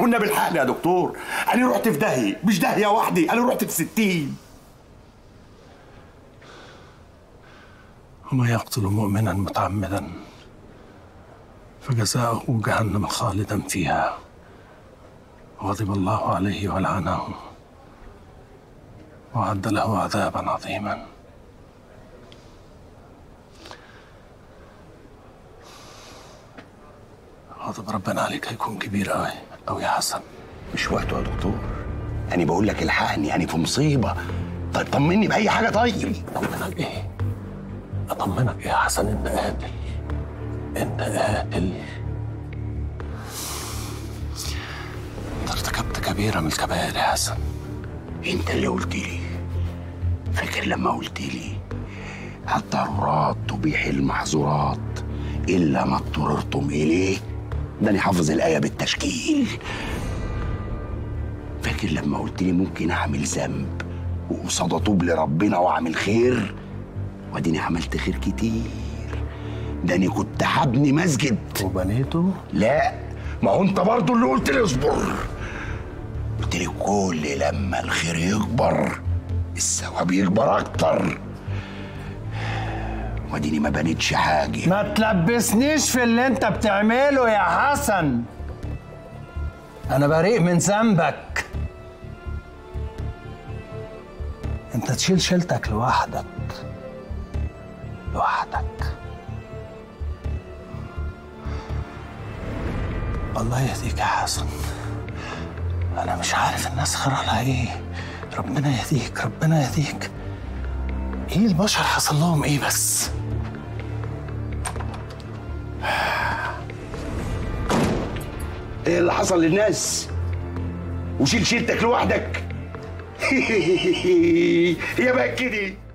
والنبي الحقني يا دكتور انا رحت في داهيه مش داهيه وحدي انا رحت في ستين وما يقتل مؤمنا متعمدا فجزاؤه جهنم خالدا فيها غضب الله عليه ولعنه وأعد له عذابا عظيما غضب ربنا عليك هيكون كبير أوي أوي يا حسن مش وقته يا دكتور انا بقول لك الحقني انا في مصيبه طيب طمني باي حاجه طيب أطمنك إيه؟ أطمنك إيه يا حسن أنت قاتل أنت قاتل أنت ارتكبت كبيرة من الكبائر يا حسن انت اللي قلت لي فاكر لما قلت لي الضرورات تبيح المحظورات الا ما اضطررتم اليه ده انا حافظ الايه بالتشكيل فاكر لما قلت لي ممكن اعمل ذنب وقصاد اطوب لربنا واعمل خير واديني عملت خير كتير ده انا كنت هبني مسجد وبنيته لا ما هو انت برضو اللي قلت لي اصبر قلت لي كل لما الخير يكبر الثواب يكبر اكتر واديني ما بنيتش حاجه ما تلبسنيش في اللي انت بتعمله يا حسن انا بريء من ذنبك انت تشيل شيلتك لوحدك لوحدك الله يهديك يا حسن انا مش عارف الناس خيرها ايه ربنا يهديك ربنا يهديك ايه البشر حصل لهم ايه بس ايه اللي حصل للناس وشيل شيلتك لوحدك هي بقى كده